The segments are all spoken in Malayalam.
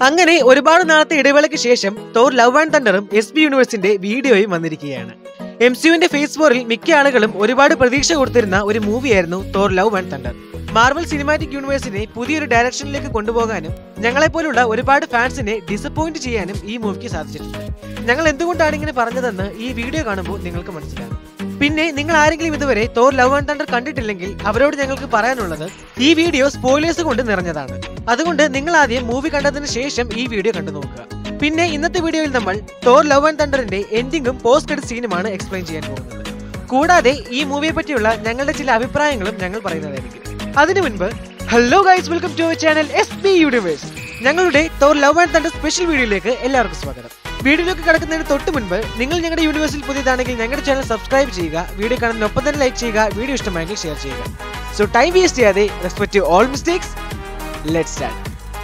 അങ്ങനെ ഒരുപാട് നാളത്തെ ഇടവേളയ്ക്ക് ശേഷം തോർ ലവ് ആൻഡ് തണ്ടറും എസ് ബി യൂണിവേഴ്സിന്റെ വീഡിയോയും വന്നിരിക്കുകയാണ് എം സിയുവിന്റെ ഫേസ് ഫോറിൽ മിക്ക ആളുകളും ഒരുപാട് പ്രതീക്ഷ കൊടുത്തിരുന്ന ഒരു മൂവിയായിരുന്നു Thor Love and Thunder Marvel Cinematic യൂണിവേഴ്സിനെ പുതിയൊരു ഡയറക്ഷനിലേക്ക് കൊണ്ടുപോകാനും ഞങ്ങളെപ്പോലുള്ള ഒരുപാട് ഫാൻസിനെ ഡിസപ്പോയിന്റ് ചെയ്യാനും ഈ മൂവിക്ക് സാധിച്ചിട്ടുണ്ട് ഞങ്ങൾ എന്തുകൊണ്ടാണ് ഇങ്ങനെ പറഞ്ഞതെന്ന് ഈ വീഡിയോ കാണുമ്പോൾ നിങ്ങൾക്ക് മനസ്സിലാകും പിന്നെ നിങ്ങൾ ആരെങ്കിലും ഇതുവരെ തോർ ലവ് ആൻഡ് തണ്ടർ കണ്ടിട്ടില്ലെങ്കിൽ അവരോട് ഞങ്ങൾക്ക് പറയാനുള്ളത് ഈ വീഡിയോ സ്പോയിലേഴ്സ് കൊണ്ട് നിറഞ്ഞതാണ് അതുകൊണ്ട് നിങ്ങൾ ആദ്യം മൂവി കണ്ടതിന് ശേഷം ഈ വീഡിയോ കണ്ടു നോക്കുക പിന്നെ ഇന്നത്തെ വീഡിയോയിൽ നമ്മൾ തോർ ലവ് ആൻഡ് തണ്ടറിന്റെ എൻഡിങ്ങും പോസ്റ്റ് ക്രെഡിറ്റ് സീനുമാണ് എക്സ്പ്ലെയിൻ ചെയ്യാൻ പോകുന്നത് കൂടാതെ ഈ മൂവിയെ പറ്റിയുള്ള ഞങ്ങളുടെ ചില അഭിപ്രായങ്ങളും ഞങ്ങൾ പറയുന്നതായിരിക്കും അതിനു മുൻപ് hello guys welcome to channel S B Universe ഞങ്ങളുടെ Thor Love and Thunder special വീഡിയോയിലേക്ക് എല്ലാവർക്കും സ്വാഗതം വീഡിയോയിലേക്ക് കടക്കുന്നതിന് തൊട്ട് മുൻപ് നിങ്ങൾ ഞങ്ങളുടെ യൂണിവേഴ്സിൽ പുതിയതാണെങ്കിൽ ഞങ്ങളുടെ ചാനൽ സബ്സ്ക്രൈബ് ചെയ്യുക വീഡിയോ കാണുന്നതിനൊപ്പം തന്നെ ലൈക്ക് ചെയ്യുക വീഡിയോ ഇഷ്ടമായെങ്കിൽ ഷെയർ ചെയ്യുക സോ ടൈം വേസ്റ്റ് ചെയ്യാതെ respect to all mistakes let start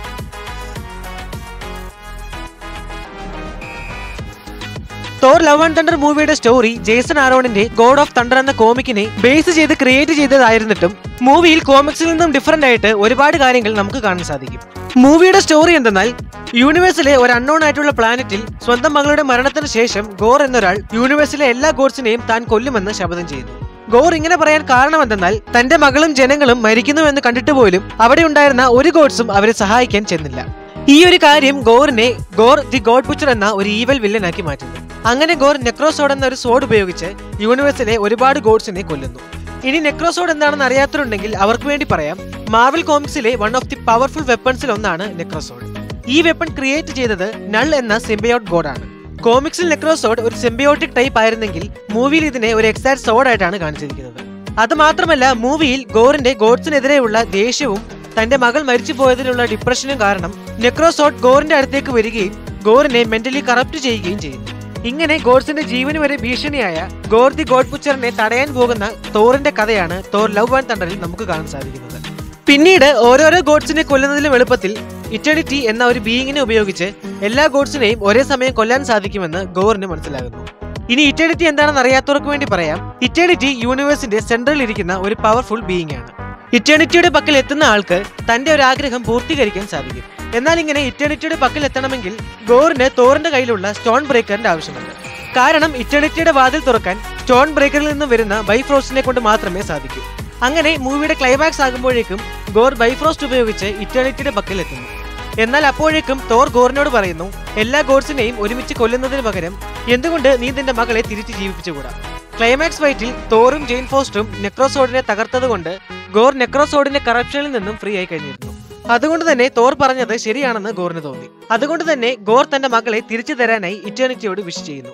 Thor Love and Thunder മൂവിയുടെ സ്റ്റോറി ജേസൺ ആരോണിന്റെ ഗോഡ് ഓഫ് തണ്ടർ എന്ന കോമിക്കിനെ ബേസ് ചെയ്ത് ക്രിയേറ്റ് ചെയ്തതായിരുന്നിട്ടും മൂവിയിൽ കോമിക്സിൽ നിന്നും ഡിഫറെന്റ് ആയിട്ട് ഒരുപാട് കാര്യങ്ങൾ നമുക്ക് കാണാൻ സാധിക്കും മൂവിയുടെ സ്റ്റോറി എന്തെന്നാൽ യൂണിവേഴ്സിലെ ഒരു അൺനോൺ ആയിട്ടുള്ള പ്ലാനറ്റിൽ സ്വന്തം മകളുടെ മരണത്തിന് ശേഷം ഗോർ എന്നൊരാൾ യൂണിവേഴ്സിലെ എല്ലാ ഗോഡ്സിനെയും താൻ കൊല്ലുമെന്ന് ശപഥം ചെയ്യുന്നു ഗോർ ഇങ്ങനെ പറയാൻ കാരണം എന്തെന്നാൽ തന്റെ മകളും ജനങ്ങളും മരിക്കുന്നുവെന്ന് കണ്ടിട്ട് പോലും അവിടെ ഉണ്ടായിരുന്ന ഒരു ഗോഡ്സും അവരെ സഹായിക്കാൻ ചെന്നില്ല ഈ ഒരു കാര്യം ഗോറിനെ ഗോർ ദി ഗോഡ് ബുച്ചർ എന്ന ഒരു ഈവൽ വില്ലനാക്കി മാറ്റുന്നു അങ്ങനെ ഗോർ നെക്രോസോഡ് എന്ന ഒരു സോഡ് ഉപയോഗിച്ച് യൂണിവേഴ്സിലെ ഒരുപാട് ഗോഡ്സിനെ കൊല്ലുന്നു ഇനി നെക്രോസോഡ് എന്താണെന്ന് അറിയാത്തവരുണ്ടെങ്കിൽ അവർക്ക് വേണ്ടി പറയാം മാർവൽ കോമിക്സിലെ വൺ ഓഫ് ദി പവർഫുൾ വെപ്പൺസിൽ ഒന്നാണ് നെക്രോസോഡ് ഈ വെപ്പൺ ക്രിയേറ്റ് ചെയ്തത് നൾ എന്ന സിംബയോട്ട് ഗോഡാണ് കോമിക്സിൽ നെക്രോസോഡ് ഒരു സിംബയോട്ടിക് ടൈപ്പ് ആയിരുന്നെങ്കിൽ മൂവിയിൽ ഇതിനെ ഒരു എക്സാക്ട് സോഡ് ആയിട്ടാണ് കാണിച്ചിരിക്കുന്നത് അത് മാത്രമല്ല മൂവിയിൽ ഗോറിന്റെ ഗോഡ്സിനെതിരെയുള്ള ദേഷ്യവും തന്റെ മകൾ മരിച്ചു പോയതിലുള്ള ഡിപ്രഷനും കാരണം നെക്രോസോട്ട് ഗോറിന്റെ അടുത്തേക്ക് വരികയും ഗോറിനെ മെന്റലി കറപ്റ്റ് ചെയ്യുകയും ചെയ്യുന്നു ഇങ്ങനെ ഗോഡ്സിന്റെ ജീവന് വരെ ഭീഷണിയായ ഗോർ ദി ഗോഡ് പുച്ചറിനെ തടയാൻ പോകുന്ന തോറിന്റെ കഥയാണ് തോർ ലവ് ആൻഡ് തണ്ടറിൽ നമുക്ക് കാണാൻ സാധിക്കുന്നത് പിന്നീട് ഓരോരോ ഗോഡ്സിനെ കൊല്ലുന്നതിലും എളുപ്പത്തിൽ ഇറ്റേണിറ്റി എന്ന ഒരു ബീയിങ്ങിനെ ഉപയോഗിച്ച് എല്ലാ ഗോഡ്സിനെയും ഒരേ സമയം കൊല്ലാൻ സാധിക്കുമെന്ന് ഗോറിന് മനസ്സിലാകുന്നു ഇനി ഇറ്റേണിറ്റി എന്താണെന്ന് അറിയാത്തവർക്ക് വേണ്ടി പറയാം ഇറ്റേണിറ്റി യൂണിവേഴ്സിന്റെ സെൻട്രലിൽ ഇരിക്കുന്ന ഒരു പവർഫുൾ ബീയിങ് ആണ് ഇറ്റേണിറ്റിയുടെ പക്കൽ എത്തുന്ന ആൾക്ക് തന്റെ ഒരു ആഗ്രഹം പൂർത്തീകരിക്കാൻ സാധിക്കും എന്നാൽ ഇങ്ങനെ ഇറ്റേണിറ്റിയുടെ പക്കൽ എത്തണമെങ്കിൽ ഗോറിന് തോറിന്റെ കയ്യിലുള്ള സ്റ്റോൺ ബ്രേക്കറിന്റെ ആവശ്യമുണ്ട് കാരണം ഇറ്റേണിറ്റിയുടെ വാതിൽ തുറക്കാൻ സ്റ്റോൺ ബ്രേക്കറിൽ നിന്ന് വരുന്ന ബൈഫ്രോസ്റ്റിനെ കൊണ്ട് മാത്രമേ സാധിക്കൂ അങ്ങനെ മൂവിയുടെ ക്ലൈമാക്സ് ആകുമ്പോഴേക്കും ഗോർ ബൈഫ്രോസ്റ്റ് ഉപയോഗിച്ച് ഇറ്റേണിറ്റിയുടെ പക്കൽ എത്തുന്നു എന്നാൽ അപ്പോഴേക്കും തോർ ഗോറിനോട് പറയുന്നു എല്ലാ ഗോഡ്സിനെയും ഒരുമിച്ച് കൊല്ലുന്നതിന് പകരം എന്തുകൊണ്ട് നീ നിന്റെ മകളെ തിരിച്ച് ജീവിപ്പിച്ചുകൂടാ ക്ലൈമാക്സ് ഫൈറ്റിൽ തോറും ജെയിൻ ഫോസ്റ്റും നെക്രോസോഡിനെ തകർത്തതുകൊണ്ട് ഗോർ നെക്രോസോഡിന്റെ കറപ്ഷനിൽ നിന്നും ഫ്രീ ആയി കഴിഞ്ഞിരുന്നു അതുകൊണ്ട് തന്നെ തോർ പറഞ്ഞത് ശരിയാണെന്ന് ഗോറിന് തോന്നി അതുകൊണ്ട് തന്നെ ഗോർ തന്റെ മകളെ തിരിച്ചു തരാനായി ഇറ്റേണിറ്റിയോട് വിഷ് ചെയ്യുന്നു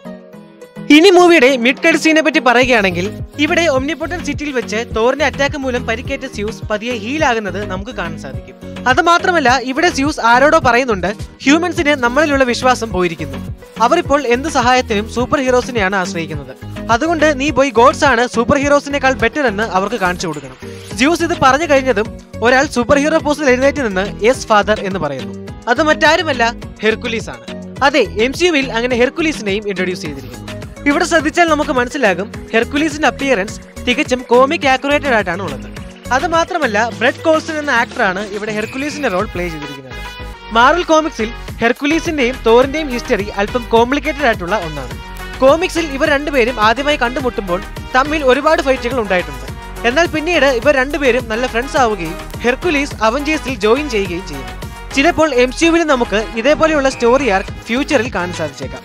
ഇനി മൂവിയുടെ മിഡ് കട്ട് സീനെ പറ്റി പറയുകയാണെങ്കിൽ ഇവിടെ ഒമ്നിപൊട്ടൻ സിറ്റിയിൽ വെച്ച് തോറിന്റെ അറ്റാക്ക് മൂലം പരിക്കേറ്റ സ്യൂസ് പതിയെ ഹീലാകുന്നത് നമുക്ക് കാണാൻ സാധിക്കും അത് മാത്രമല്ല ഇവിടെ സ്യൂസ് ആരോടോ പറയുന്നുണ്ട് ഹ്യൂമൻസിന് നമ്മളിലുള്ള വിശ്വാസം പോയിരിക്കുന്നു അവർ ഇപ്പോൾ എന്ത് സഹായത്തിനും സൂപ്പർ ഹീറോസിനെയാണ് ആശ്രയിക്കുന്നത് അതുകൊണ്ട് നീ പോയി ഗോഡ്സ് ആണ് സൂപ്പർ ഹീറോസിനേക്കാൾ ബെറ്റർ എന്ന് അവർക്ക് കാണിച്ചു കൊടുക്കണം ജ്യൂസ് ഇത് പറഞ്ഞു കഴിഞ്ഞതും ഒരാൾ സൂപ്പർ ഹീറോ പോസ്റ്റിൽ എഴുന്നേറ്റ് നിന്ന് യെസ് ഫാദർ എന്ന് പറയുന്നു അത് മറ്റാരുമല്ല ഹെർക്കുലീസ് ആണ് അതെ എം സി യുവിൽ അങ്ങനെ ഹെർക്കുലീസിനെയും ഇൻട്രൊഡ്യൂസ് ചെയ്തിരിക്കുന്നു ഇവിടെ ശ്രദ്ധിച്ചാൽ നമുക്ക് മനസ്സിലാകും ഹെർക്കുലീസിന്റെ അപ്പിയറൻസ് തികച്ചും കോമിക് ആക്യുറേറ്റഡ് ആയിട്ടാണ് ഉള്ളത് അത് മാത്രമല്ല ബ്രെഡ് കോൾസൺ എന്ന ആക്ടറാണ് ഇവിടെ ഹെർക്കുലീസിന്റെ റോൾ പ്ലേ ചെയ്തിരിക്കുന്നത് മാർവൽ കോമിക്സിൽ ഹെർക്കുലീസിന്റെയും തോറിന്റെയും ഹിസ്റ്ററി അല്പം കോംപ്ലിക്കേറ്റഡ് ആയിട്ടുള്ള ഒന്നാണ് കോമിക്സിൽ ഇവർ രണ്ടുപേരും ആദ്യമായി കണ്ടുമുട്ടുമ്പോൾ തമ്മിൽ ഒരുപാട് ഫൈറ്റുകൾ ഉണ്ടായിട്ടുണ്ട് എന്നാൽ പിന്നീട് ഇവർ രണ്ടുപേരും നല്ല ഫ്രണ്ട്സ് ആവുകയും ഹെർക്കുലീസ് അവഞ്ചേഴ്സിൽ ജോയിൻ ചെയ്യുകയും ചെയ്യും ചിലപ്പോൾ എം സി യുവിൽ നമുക്ക് ഇതേപോലെയുള്ള സ്റ്റോറി ആർക്ക് ഫ്യൂച്ചറിൽ കാണാൻ സാധിച്ചേക്കാം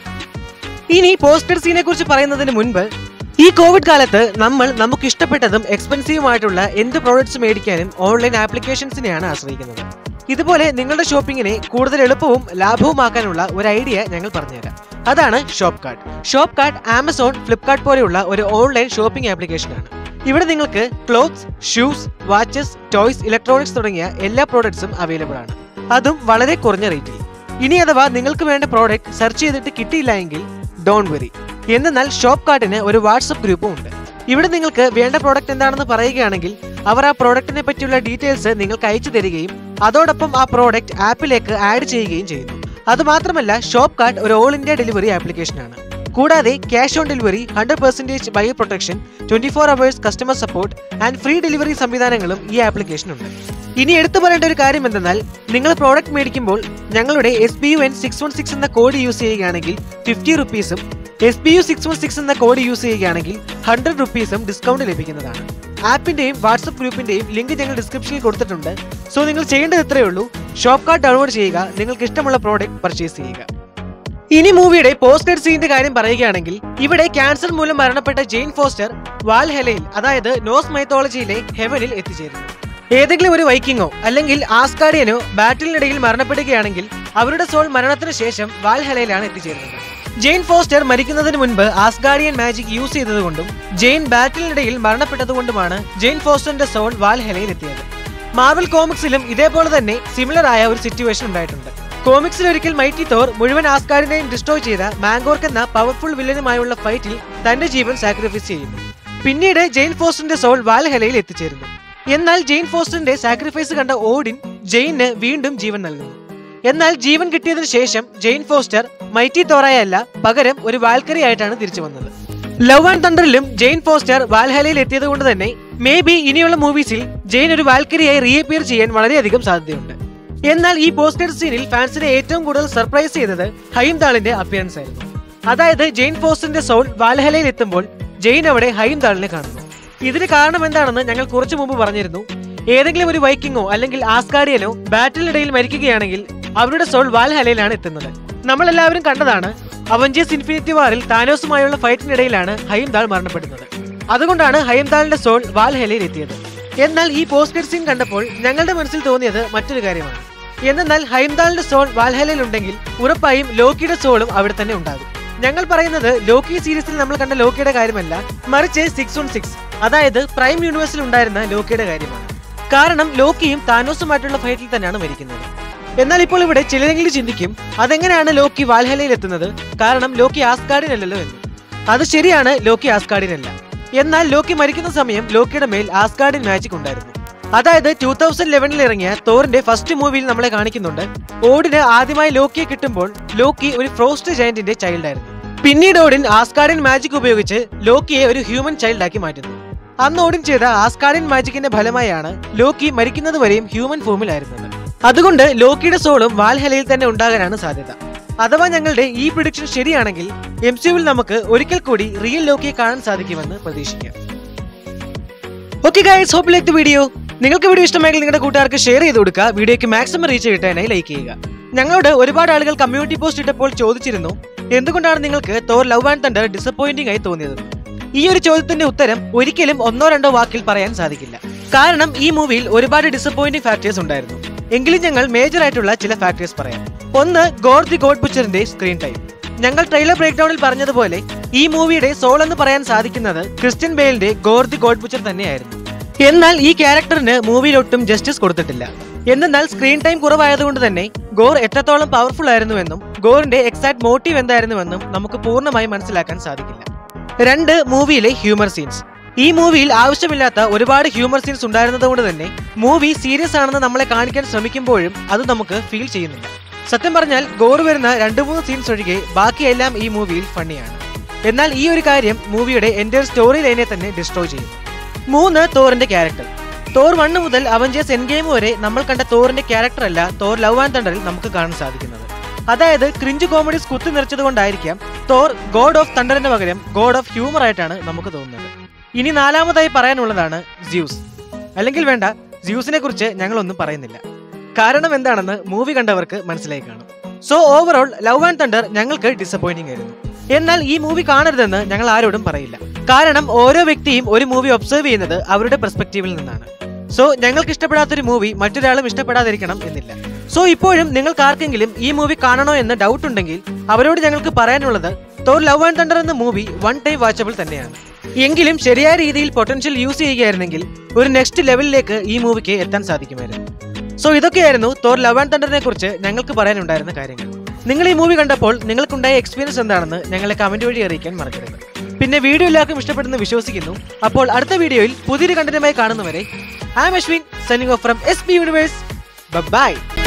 ഇനി പോസ്റ്റർ സീനെ കുറിച്ച് പറയുന്നതിന് മുൻപ് ഈ കോവിഡ് കാലത്ത് നമ്മൾ നമുക്ക് ഇഷ്ടപ്പെട്ടതും എക്സ്പെൻസീവുമായിട്ടുള്ള എന്ത് പ്രോഡക്ട്സ് മേടിക്കാനും ഓൺലൈൻ ആപ്ലിക്കേഷൻസിനെയാണ് ആശ്രയിക്കുന്നത് ഇതുപോലെ നിങ്ങളുടെ ഷോപ്പിങ്ങിനെ കൂടുതൽ എളുപ്പവും ലാഭവുമാക്കാനുള്ള ഒരു ഐഡിയ ഞങ്ങൾ പറഞ്ഞുതരാം അതാണ് shop card shop card Amazon Flipkart പോലെയുള്ള ഒരു ഓൺലൈൻ ഷോപ്പിംഗ് ആപ്ലിക്കേഷനാണ് ഇവിടെ നിങ്ങൾക്ക് clothes shoes watches toys electronics തുടങ്ങിയ എല്ലാ പ്രോഡക്ട്സും അവൈലബിൾ ആണ് അതും വളരെ കുറഞ്ഞ റേറ്റിൽ ഇനി അഥവാ നിങ്ങൾക്ക് വേണ്ട പ്രോഡക്റ്റ് സെർച്ച് ചെയ്തിട്ട് കിട്ടിയില്ല എങ്കിൽ ഡോൺ വെറി എന്നാൽ ഷോപ്പ് കാർട്ടിന് ഒരു വാട്സപ്പ് ഗ്രൂപ്പും ഉണ്ട് ഇവിടെ നിങ്ങൾക്ക് വേണ്ട പ്രോഡക്റ്റ് എന്താണെന്ന് പറയുകയാണെങ്കിൽ അവർ ആ പ്രോഡക്റ്റിനെ പറ്റിയുള്ള ഡീറ്റെയിൽസ് നിങ്ങൾക്ക് അയച്ചു തരികയും അതോടൊപ്പം ആ പ്രോഡക്റ്റ് ആപ്പിലേക്ക് ആഡ് ചെയ്യുകയും ചെയ്യുന്നു അതുമാത്രമല്ല ഷോപ്പ് കാർട്ട് ഒരു ഓൾ ഇന്ത്യ ഡെലിവറി ആപ്ലിക്കേഷനാണ് കൂടാതെ cash on delivery hundred percentage bio protection twenty four hours customer support and free delivery സംവിധാനങ്ങളും ഈ ആപ്ലിക്കേഷൻ ഉണ്ട് ഇനി എടുത്തു പറയേണ്ട ഒരു കാര്യം എന്തെന്നാൽ നിങ്ങൾ പ്രോഡക്റ്റ് മേടിക്കുമ്പോൾ ഞങ്ങളുടെ S B U N six one six എന്ന കോഡ് യൂസ് ചെയ്യുകയാണെങ്കിൽ ഫിഫ്റ്റി റുപ്പീസും S B U six one six എന്ന കോഡ് യൂസ് ചെയ്യുകയാണെങ്കിൽ ഹൺഡ്രഡ് റുപ്പീസും ഡിസ്കൗണ്ട് ലഭിക്കുന്നതാണ് ആപ്പിന്റെയും വാട്സപ്പ് ഗ്രൂപ്പിന്റെയും ലിങ്ക് ഞങ്ങൾ ഡിസ്ക്രിപ്ഷനിൽ കൊടുത്തിട്ടുണ്ട് സോ നിങ്ങൾ ചെയ്യേണ്ടത് ഇത്രയേ ഉള്ളൂ ഷോപ്പ് കാർഡ് ഡൗൺലോഡ് ചെയ്യുക നിങ്ങൾക്ക് ഇഷ്ടമുള്ള പ്രോഡക്റ്റ് പർച്ചേസ് ചെയ്യുക ഇനി മൂവിയുടെ പോസ്റ്റ് ക്രെഡിറ്റ് സീനിന്റെ കാര്യം പറയുകയാണെങ്കിൽ ഇവിടെ ക്യാൻസർ മൂലം മരണപ്പെട്ട ജെയിൻ ഫോസ്റ്റർ വാൽഹെലയിൽ അതായത് നോസ് മൈത്തോളജിയിലെ ഹെവനിൽ എത്തിച്ചേരുന്നു ഏതെങ്കിലും ഒരു വൈക്കിങ്ങോ അല്ലെങ്കിൽ ആസ്കാഡിയനോ ബാറ്റിലിനിടയിൽ മരണപ്പെടുകയാണെങ്കിൽ അവരുടെ സോൾ മരണത്തിന് ശേഷം വാൽഹെലയിലാണ് എത്തിച്ചേരുന്നത് ജെയിൻ ഫോസ്റ്റർ മരിക്കുന്നതിന് മുൻപ് ആസ്ഗാഡിയൻ മാജിക് യൂസ് ചെയ്തതുകൊണ്ടും ജെയിൻ ബാറ്റിലിനിടയിൽ മരണപ്പെട്ടതുകൊണ്ടുമാണ് ജെയിൻ ഫോസ്റ്ററിന്റെ സോൾ വാൽഹെലയിൽ എത്തിയത് മാർവൽ കോമിക്സിലും ഇതേപോലെ തന്നെ സിമിലർ ആയ ഒരു സിറ്റുവേഷൻ ഉണ്ടായിട്ടുണ്ട് കോമിക്സിൽ ഒരിക്കൽ മൈറ്റി തോർ മുഴുവൻ ആസ്കാരിനെയും ഡിസ്ട്രോയ് ചെയ്ത മാങ്കോർക്ക് എന്ന പവർഫുൾ വില്ലനുമായുള്ള ഫൈറ്റിൽ തന്റെ ജീവൻ സാക്രിഫൈസ് ചെയ്യുന്നു പിന്നീട് ജെയിൻ ഫോസ്റ്ററിന്റെ സോൾ വാൽഹെലയിൽ എത്തിച്ചേരുന്നു എന്നാൽ ജെയിൻ ഫോസ്റ്ററിന്റെ സാക്രിഫൈസ് കണ്ട ഓഡിൻ ജെയിന് വീണ്ടും ജീവൻ നൽകുന്നു എന്നാൽ ജീവൻ കിട്ടിയതിനു ശേഷം ജെയിൻ ഫോസ്റ്റർ മൈറ്റി തോറായല്ല പകരം ഒരു വാൽക്കരി ആയിട്ടാണ് തിരിച്ചു വന്നത് ലവ് ആൻഡ് തണ്ടറിലും ജെയിൻ ഫോസ്റ്റർ വാൽഹലയിൽ എത്തിയത് കൊണ്ട് തന്നെ മേ ബി ഇനിയുള്ള മൂവീസിൽ ജെയിൻ ഒരു വാൽക്കരിയായി റീഅപ്പിയർ ചെയ്യാൻ വളരെയധികം സാധ്യതയുണ്ട് എന്നാൽ ഈ പോസ്റ്റർ സീനിൽ ഫാൻസിനെ ഏറ്റവും കൂടുതൽ സർപ്രൈസ് ചെയ്തത് ഹൈംദാളിന്റെ അപ്പിയറൻസ് ആയിരുന്നു അതായത് ജെയിൻ ഫോസ്റ്ററിന്റെ സോൾ വാൽഹലയിൽ എത്തുമ്പോൾ ജെയിൻ അവിടെ ഹൈംദാളിനെ കാണുന്നു ഇതിന് കാരണം എന്താണെന്ന് ഞങ്ങൾ കുറച്ചു മുമ്പ് പറഞ്ഞിരുന്നു ഏതെങ്കിലും ഒരു വൈക്കിങ്ങോ അല്ലെങ്കിൽ ആസ്കാഡിയനോ ബാറ്റിലിനിടയിൽ മരിക്കുകയാണെങ്കിൽ അവരുടെ സോൾ വാൽഹലയിലാണ് എത്തുന്നത് നമ്മളെല്ലാവരും കണ്ടതാണ് അവഞ്ചേഴ്സ് ഇൻഫിനിറ്റി വാറിൽ താനോസുമായുള്ള ഫൈറ്റിനിടയിലാണ് ഹൈംദാൾ മരണപ്പെടുന്നത് അതുകൊണ്ടാണ് ഹൈംദാളിന്റെ സോൾ വാൽഹലയിൽ എത്തിയത് എന്നാൽ ഈ പോസ്റ്റ് സീൻ കണ്ടപ്പോൾ ഞങ്ങളുടെ മനസ്സിൽ തോന്നിയത് മറ്റൊരു കാര്യമാണ് എന്നാൽ ഹൈംദാളിന്റെ സോൾ വാൽഹലയിൽ ഉണ്ടെങ്കിൽ ഉറപ്പായും ലോക്കിയുടെ സോളും അവിടെ തന്നെ ഉണ്ടാകും ഞങ്ങൾ പറയുന്നത് ലോക്കി സീരീസിൽ നമ്മൾ കണ്ട ലോക്കിയുടെ കാര്യമല്ല മറിച്ച് സിക്സ് വൺ സിക്സ് അതായത് പ്രൈം യൂണിവേഴ്സിൽ ഉണ്ടായിരുന്ന ലോക്കിയുടെ കാര്യമാണ് കാരണം ലോക്കിയും താനോസുമായിട്ടുള്ള ഫൈറ്റിൽ തന്നെയാണ് മരിക്കുന്നത് എന്നാൽ ഇപ്പോൾ ഇവിടെ ചിലരെങ്കിലും ചിന്തിക്കും അതെങ്ങനെയാണ് ലോക്കി വാൽഹലയിൽ എത്തുന്നത് കാരണം ലോക്കി ആസ്കാഡിനല്ലല്ലോ എന്ന് അത് ശരിയാണ് ലോക്കി ആസ്കാഡിനല്ല എന്നാൽ ലോക്കി മരിക്കുന്ന സമയം ലോക്കിയുടെ മേൽ ആസ്കാഡിൻ മാജിക് ഉണ്ടായിരുന്നു അതായത് ടൂ തൗസൻഡ് ലെവനിൽ ഇറങ്ങിയ തോറിന്റെ ഫസ്റ്റ് മൂവിയിൽ നമ്മളെ കാണിക്കുന്നുണ്ട് ഓഡിന് ആദ്യമായി ലോക്കിയെ കിട്ടുമ്പോൾ ലോക്കി ഒരു ഫ്രോസ്റ്റ് ജയന്റിന്റെ ചൈൽഡ് ആയിരുന്നു പിന്നീട് ഓഡിൻ ആസ്കാഡിൻ മാജിക് ഉപയോഗിച്ച് ലോക്കിയെ ഒരു ഹ്യൂമൻ ചൈൽഡ് ആക്കി മാറ്റുന്നു അന്ന് ഓഡിൻ ചെയ്ത ആസ്കാഡിൻ മാജിക്കിന്റെ ഫലമായാണ് ലോക്കി മരിക്കുന്നത് വരെയും ഹ്യൂമൻ ഫോമിലായിരുന്നത് അതുകൊണ്ട് ലോക്കിയുടെ സോളും വാൽഹലയിൽ തന്നെ ഉണ്ടാകാനാണ് സാധ്യത അഥവാ ഞങ്ങളുടെ ഈ പ്രിഡിക്ഷൻ ശരിയാണെങ്കിൽ എം സിയുവിൽ നമുക്ക് ഒരിക്കൽ കൂടി റിയൽ ലോക്കിയെ കാണാൻ സാധിക്കുമെന്ന് പ്രതീക്ഷിക്കാം okay guys hope like the video നിങ്ങൾക്ക് വീഡിയോ ഇഷ്ടമായെങ്കിൽ നിങ്ങളുടെ കൂട്ടുകാർക്ക് ഷെയർ ചെയ്ത് കൊടുക്കുക വീഡിയോയ്ക്ക് മാക്സിമം റീച്ച് കിട്ടാനായി ലൈക്ക് ചെയ്യുക ഞങ്ങളോട് ഒരുപാട് ആളുകൾ കമ്മ്യൂണിറ്റി പോസ്റ്റ് ഇട്ടപ്പോൾ ചോദിച്ചിരുന്നു എന്തുകൊണ്ടാണ് നിങ്ങൾക്ക് Thor Love and Thunder disappointing ആയി തോന്നിയത് ഈ ഒരു ചോദ്യത്തിന്റെ ഉത്തരം ഒരിക്കലും ഒന്നോ രണ്ടോ വാക്കിൽ പറയാൻ സാധിക്കില്ല കാരണം ഈ മൂവിയിൽ ഒരുപാട് ഡിസപ്പോയിന്റിംഗ് ഫാക്ടേഴ്സ് ഉണ്ടായിരുന്നു എങ്കിലും ഞങ്ങൾ മേജർ ആയിട്ടുള്ള ചില ഫാക്ടേഴ്സ് പറയാം ഒന്ന് ഗോഡ് ദി ഗോഡ് ബുച്ചറിന്റെ സ്ക്രീൻ ടൈം ഞങ്ങൾ ട്രെയിലർ ബ്രേക്ക് ഡൗണിൽ പറഞ്ഞതുപോലെ ഈ മൂവിയുടെ സോൾ എന്ന് പറയാൻ സാധിക്കുന്നത് ക്രിസ്ത്യൻ ബെയിലിന്റെ ഗോർ ദി ഗോഡ് ബുച്ചർ തന്നെയായിരുന്നു എന്നാൽ ഈ ക്യാരക്ടറിന് മൂവിയിൽ ഒട്ടും ജസ്റ്റിസ് കൊടുത്തിട്ടില്ല എന്നാൽ സ്ക്രീൻ ടൈം കുറവായതുകൊണ്ട് തന്നെ ഗോർ എത്രത്തോളം പവർഫുൾ ആയിരുന്നുവെന്നും ഗോറിന്റെ എക്സാക്ട് മോട്ടീവ് എന്തായിരുന്നുവെന്നും നമുക്ക് പൂർണ്ണമായി മനസ്സിലാക്കാൻ സാധിക്കില്ല രണ്ട് മൂവിയിലെ ഹ്യൂമർ സീൻസ് ഈ മൂവിയിൽ ആവശ്യമില്ലാത്ത ഒരുപാട് ഹ്യൂമർ സീൻസ് ഉണ്ടായിരുന്നതുകൊണ്ട് തന്നെ മൂവി സീരിയസ് ആണെന്ന് നമ്മളെ കാണിക്കാൻ ശ്രമിക്കുമ്പോഴും അത് നമുക്ക് ഫീൽ ചെയ്യുന്നില്ല സത്യം പറഞ്ഞാൽ ഗോർ വരുന്ന രണ്ട് മൂന്ന് സീൻസ് ഒഴികെ ബാക്കിയെല്ലാം ഈ മൂവിയിൽ ഫണ്ണിയാണ് എന്നാൽ ഈ ഒരു കാര്യം മൂവിയുടെ എൻ്റെ സ്റ്റോറി ലൈനെ തന്നെ ഡിസ്ട്രോയ് ചെയ്യുന്നു മൂന്ന് തോറിന്റെ ക്യാരക്ടർ തോർ വണ്ണ് മുതൽ അവഞ്ചേഴ്സ് എൻ ഗെയിം വരെ നമ്മൾ കണ്ട തോറിന്റെ ക്യാരക്ടർ അല്ല തോർ ലവ് ആൻഡ് തണ്ടറിൽ നമുക്ക് കാണാൻ സാധിക്കുന്നത് അതായത് ക്രിഞ്ച് കോമഡീസ് കുത്തി നിറച്ചത് കൊണ്ടായിരിക്കാം തോർ ഗോഡ് ഓഫ് തണ്ടറിന് പകരം ഗോഡ് ഓഫ് ഹ്യൂമർ ആയിട്ടാണ് നമുക്ക് തോന്നുന്നത് ഇനി നാലാമതായി പറയാനുള്ളതാണ് ജ്യൂസ് അല്ലെങ്കിൽ വേണ്ട ജ്യൂസിനെ കുറിച്ച് ഞങ്ങളൊന്നും പറയുന്നില്ല കാരണം എന്താണെന്ന് മൂവി കണ്ടവർക്ക് മനസ്സിലായി കാണും so overall Love and Thunder ഞങ്ങൾക്ക് ഡിസപ്പോയിന്റിംഗ് ആയിരുന്നു എന്നാൽ ഈ മൂവി കാണരുതെന്ന് ഞങ്ങൾ ആരോടും പറയില്ല കാരണം ഓരോ വ്യക്തിയും ഒരു മൂവി ഒബ്സർവ് ചെയ്യുന്നത് അവരുടെ പെർസ്പെക്റ്റീവിൽ നിന്നാണ് സോ ഞങ്ങൾക്ക് ഇഷ്ടപ്പെടാത്തൊരു മൂവി മറ്റൊരാളും ഇഷ്ടപ്പെടാതിരിക്കണം എന്നില്ല സോ ഇപ്പോഴും നിങ്ങൾക്ക് ആർക്കെങ്കിലും ഈ മൂവി കാണണോ എന്ന് ഡൗട്ട് ഉണ്ടെങ്കിൽ അവരോട് ഞങ്ങൾക്ക് പറയാനുള്ളത് തോർ ലവ് ആൻഡ് തണ്ടർ എന്ന മൂവി വൺ ടൈം വാച്ചബിൾ തന്നെയാണ് എങ്കിലും ശരിയായ രീതിയിൽ പൊട്ടൻഷ്യൽ യൂസ് ചെയ്യുകയായിരുന്നെങ്കിൽ ഒരു നെക്സ്റ്റ് ലെവലിലേക്ക് ഈ മൂവിക്ക് എത്താൻ സാധിക്കുമായിരുന്നു സോ ഇതൊക്കെയായിരുന്നു തോർ ലവ് ആൻഡ് തണ്ടറിനെ കുറിച്ച് ഞങ്ങൾക്ക് പറയാനുണ്ടായിരുന്ന കാര്യങ്ങൾ നിങ്ങൾ ഈ മൂവി കണ്ടപ്പോൾ നിങ്ങൾക്കുണ്ടായ എക്സ്പീരിയൻസ് എന്താണെന്ന് ഞങ്ങളെ കമന്റ് വഴി അറിയിക്കാൻ മറക്കരുത് പിന്നെ വീഡിയോ എല്ലാവർക്കും ഇഷ്ടപ്പെടുന്നു വിശ്വസിക്കുന്നു അപ്പോൾ അടുത്ത വീഡിയോയിൽ പുതിയൊരു കണ്ടന്റുമായി കാണുന്നവരെ I'm Ashwin signing off from S B Universe by